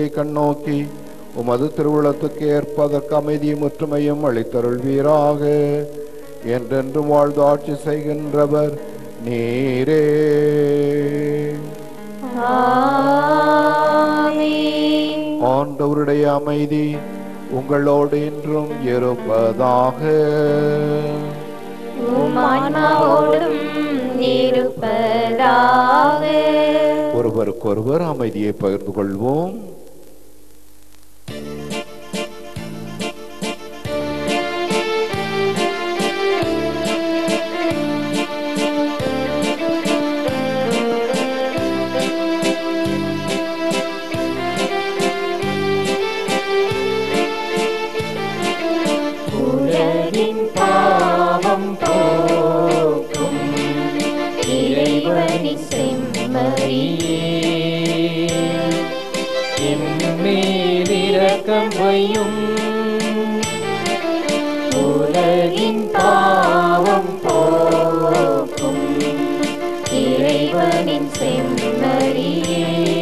கண்ணோக்கி உமது திருவுளத்துக்கு ஏற்பதற்கு அமைதியும் ஒற்றுமையும் அளித்தருள்வீராக என்றென்று வாழ்ந்து ஆட்சி செய்கின்றவர் நீரே ஆமென். ஆண்டவருடைய அமைதி உங்களோடு இன்றும் இருப்பதாக உம் ஆன்மாவோடும் இருப்பதாக ஒருவருக்கொருவர் அமைதியை பகிர்ந்து கொள்வோம் உலகின் பாவம் போக்கும் இறைவனி செம்மறியே எம்மேலிரக்கம் வையும் உலகின் பாவம் போக்கும் இறைவனின் செம்மறியே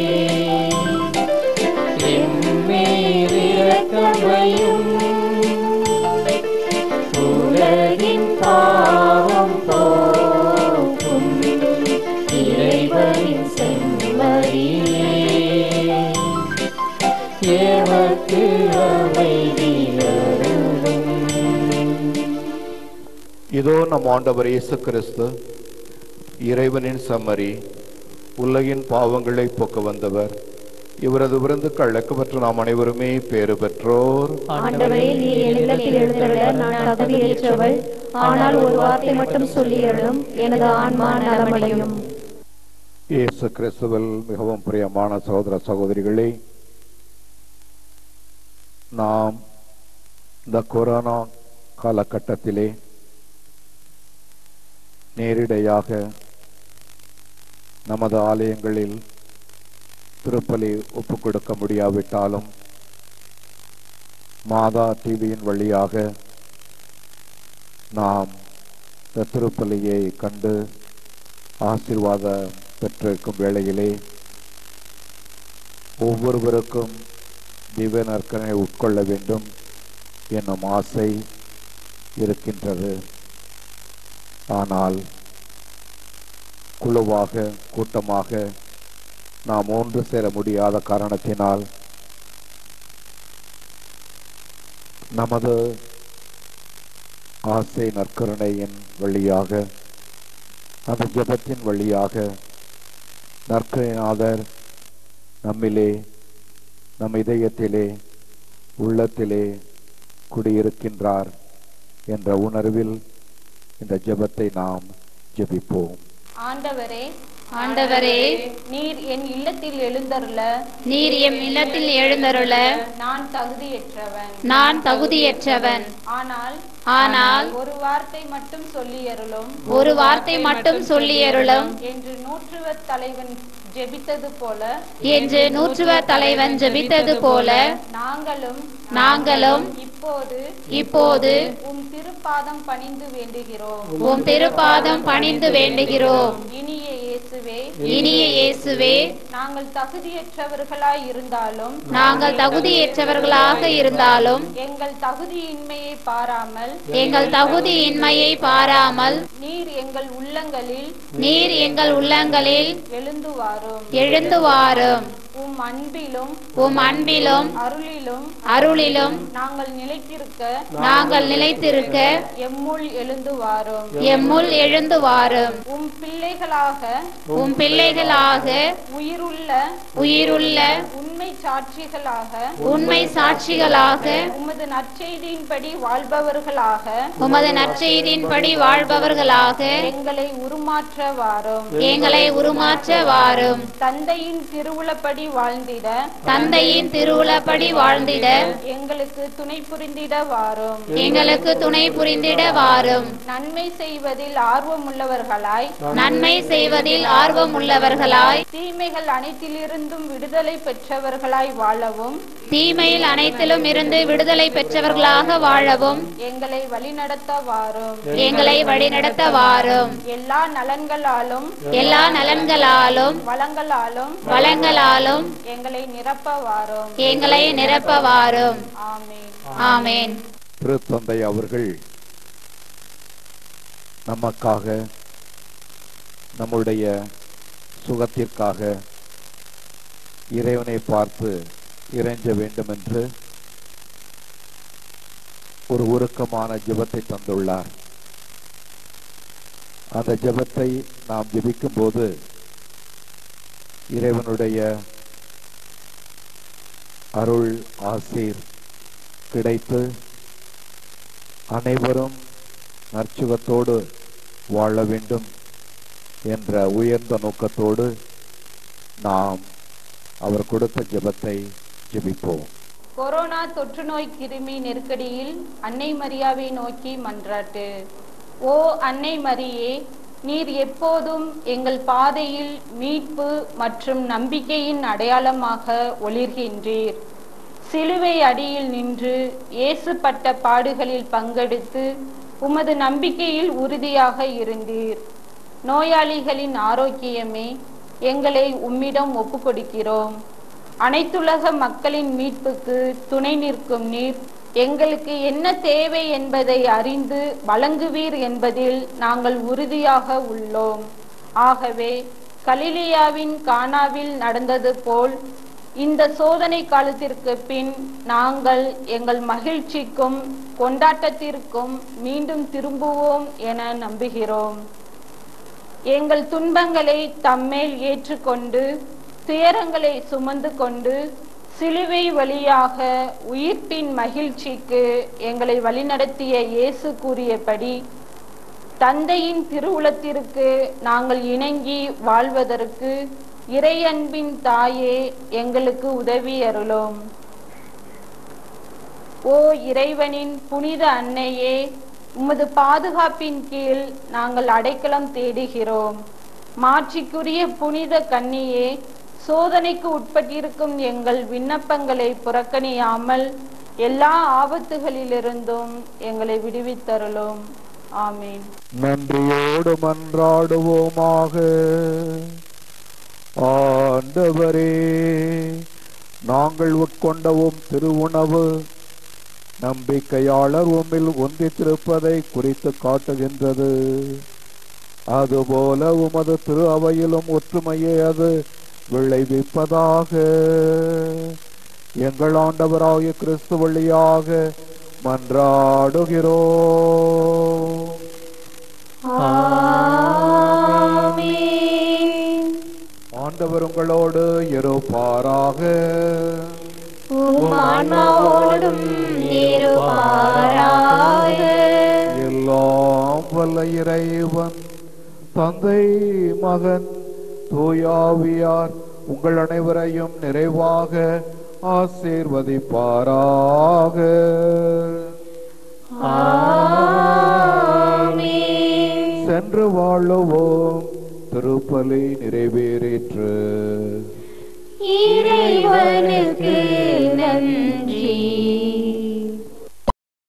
எம்மேலிரக்கம் வையும் உலகின் பாவம் போக்கும் இறைவனின் செம்மறியே ஏமக்கு அமைதியருளும் இதோ நம் ஆண்டவர் இயேசு கிறிஸ்து இறைவனின் சம்மரி உலகின் பாவங்களை போக்க வந்தவர் இவரது விருந்துக்கு அழைக்கப்பட்ட நாம் அனைவருமே பேறு பெற்றோர் ஆண்டவரே நீர் என்னிடத்தில் எழுந்தருள நான் தகுதியற்றவள் ஆனால் ஒரு வார்த்தை மட்டும் சொல்லியருளும் எனது ஆன்மா நலமடையும் இயேசு கிறிஸ்துவில் மிகவும் பிரியமான சகோதர சகோதரிகளே நாம் இந்த கொரோனா காலகட்டத்திலே நேரிடையாக நமது ஆலயங்களில் திருப்பலி ஒப்புக் கொடுக்க முடியாவிட்டாலும் மாதா டிவியின் வழியாக நாம் இந்த திருப்பலியை கண்டு ஆசீர்வாதம் பெற்றிருக்கும் வேளையிலே ஒவ்வொருவருக்கும் திவ்ய நற்கனை உட்கொள்ள வேண்டும் என்னும் ஆசை இருக்கின்றது ஆனால் குழுவாக கூட்டமாக நாம் ஒன்று சேர முடியாத காரணத்தினால் நமது ஆசை நற்கருணையின் வழியாக அந்த ஜெபத்தின் வழியாக நற்கரிநாதர் நம்மிலே நம் இதயத்திலே உள்ளத்திலே குடியிருக்கின்றார் என்ற உணர்வில் இந்த ஜெபத்தை நாம் ஜெபிப்போம் ஆண்டவரே ஆண்டவரே நீர் என் இல்லத்தில் எழுந்தருள நீர் எம் இல்லத்தில் எழுந்தருள நான் தகுதியற்றவன் நான் தகுதியற்றவன் ஆனால் ஆனால் ஒரு வார்த்தை மட்டும் சொல்லியருளும் ஒரு வார்த்தை மட்டும் சொல்லியருளும் என்று நூற்றுவ தலைவன் ஜெபித்தது போல என்று நூற்றுவ தலைவன் ஜெபித்தது போல நாங்களும் நாங்களும் இப்போது இப்போது உம் திருப்பாதம் பணிந்து வேண்டுகிறோம் உம் திருப்பாதம் பணிந்து வேண்டுகிறோம் இனிய இயேசுவே இனிய இயேசுவே நாங்கள் தகுதியற்றவர்களாய் இருந்தாலும் நாங்கள் தகுதியற்றவர்களாக இருந்தாலும் எங்கள் தகுதியின்மையை பாராமல் எங்கள் தகுதியின்மையை பாராமல் நீர் எங்கள் உள்ளங்களில் நீர் எங்கள் உள்ளங்களில் எழுந்து வாரும் எழுந்து வாரும் உம் அன்பிலும் உம் அன்பிலும் அருளிலும் அருளிலும் நாங்கள் நிலைத்திருக்க நாங்கள் நிலைத்திருக்க எம்முள் எழுந்து வாரும் எம்முள் எழுந்து வாரும் உம் பிள்ளைகளாக உம் பிள்ளைகளாக உயிருள்ள உயிருள்ள உண்மை சாட்சிகளாக உண்மை சாட்சிகளாக உமது நற்செய்தியின்படி வாழ்பவர்களாக உமது நற்செய்தியின்படி வாழ்பவர்களாக எங்களை உருமாற்ற வாரும் எங்களை உருமாற்ற வாரும் தந்தையின் திருவுளப்படி வாழ்ந்திட தந்தையின் திருவுளப்படி வாழ்ந்திட எங்களுக்கு துணை புரிந்திட வாரும் எங்களுக்கு துணை புரிந்திட வாரும் நன்மை செய்வதில் ஆர்வமுள்ளவர்களாய் நன்மை செய்வதில் ஆர்வம் உள்ளவர்களாய் தீமைகள் அனைத்திலிருந்தும் விடுதலை பெற்றவர்களாய் பெற்றவர்களாய் வாழவும் தீமையில் அனைத்திலும் இருந்து விடுதலை பெற்றவர்களாக வாழவும் எங்களை வழிநடத்த வாரும் எங்களை வழிநடத்த வாரும் எல்லா நலன்களாலும் எல்லா நலன்களாலும் வளங்களாலும் வளங்களாலும் எங்களை நிரப்ப வாரும் எங்களை நிரப்ப வாரும் ஆமென் ஆமென் திருத்தந்தை அவர்கள் நமக்காக நம்முடைய சுகத்திற்காக இறைவனை பார்த்து இறைஞ்ச வேண்டும் என்று ஒரு உருக்கமான ஜெபத்தை தந்துள்ளார் அந்த ஜெபத்தை நாம் ஜெபிக்கும் போது இறைவனுடைய அருள் ஆசீர் கிடைத்து அனைவரும் நற்சுகத்தோடு வாழ வேண்டும் என்ற உயர்ந்த நோக்கத்தோடு நாம் அவர் கொடுத்த ஜெபத்தை ஜெபிப்போம் கொரோனா தொற்று நோய் கிருமி நெருக்கடியில் அன்னை மரியாவை நோக்கி மன்றாட்டு ஓ அன்னை மரியே நீர் எப்போதும் எங்கள் பாதையில் மீட்பு மற்றும் நம்பிக்கையின் அடையாளமாக ஒளிர்கின்றீர் சிலுவை அடியில் நின்று இயேசுப்பட்ட பாடுகளில் பங்கெடுத்து உமது நம்பிக்கையில் உறுதியாக இருந்தீர் நோயாளிகளின் ஆரோக்கியமே எங்களை உம்மிடம் ஒப்புக்கொடுக்கிறோம் அனைத்துலக மக்களின் மீட்புக்கு துணை நிற்கும் நீர் எங்களுக்கு என்ன தேவை என்பதை அறிந்து வழங்குவீர் என்பதில் நாங்கள் உறுதியாக உள்ளோம் ஆகவே கலிலியாவின் கானாவில் நடந்தது போல் இந்த சோதனை காலத்திற்கு பின் நாங்கள் எங்கள் மகிழ்ச்சிக்கும் கொண்டாட்டத்திற்கும் மீண்டும் திரும்புவோம் என நம்புகிறோம் எங்கள் துன்பங்களை தம்மேல் ஏற்றுக்கொண்டு துயரங்களை சுமந்து கொண்டு சிலுவை வழியாக உயிர்ப்பின் மகிழ்ச்சிக்கு எங்களை வழிநடத்திய இயேசு கூறியபடி தந்தையின் திருவுளத்திற்கு நாங்கள் இணங்கி வாழ்வதற்கு இறையன்பின் தாயே எங்களுக்கு உதவி அருளும் ஓ இறைவனின் புனித அன்னையே உமது பாதுகாப்பின் கீழ் நாங்கள் அடைக்கலம் தேடுகிறோம் மாட்சிக்குரிய புனித கன்னியே சோதனைக்கு உட்பட்டிருக்கும் எங்கள் விண்ணப்பங்களை புறக்கணியாமல் எல்லா ஆபத்துகளிலிருந்தும் எங்களை விடுவித்தருளும் ஆமீன் நன்றியோடு மன்றாடுவோமாக ஆண்டவரே நாங்கள் உட்கொண்டவும் திருவுணவு நம்பிக்கையாளர் உம்மில் ஒன்றித்திருப்பதை குறித்து காட்டுகின்றது அதுபோல உமது திரு அவையிலும் ஒற்றுமையை அது விளைவிப்பதாக எங்கள் ஆண்டவராகிய கிறிஸ்து வழியாக மன்றாடுகிறோம் ஆண்டவர் உங்களோடு இருப்பாராக உமான்மாவோடும் இருப்பாராக எல்லாம் வல்ல இறைவன் தந்தை மகன் தூயாவியார் உங்கள் அனைவரையும் நிறைவாக ஆசீர்வதிப்பாராக சென்று வாழுவோம் திருப்பலி நிறைவேறிற்று இறைவனுக்கு நன்றி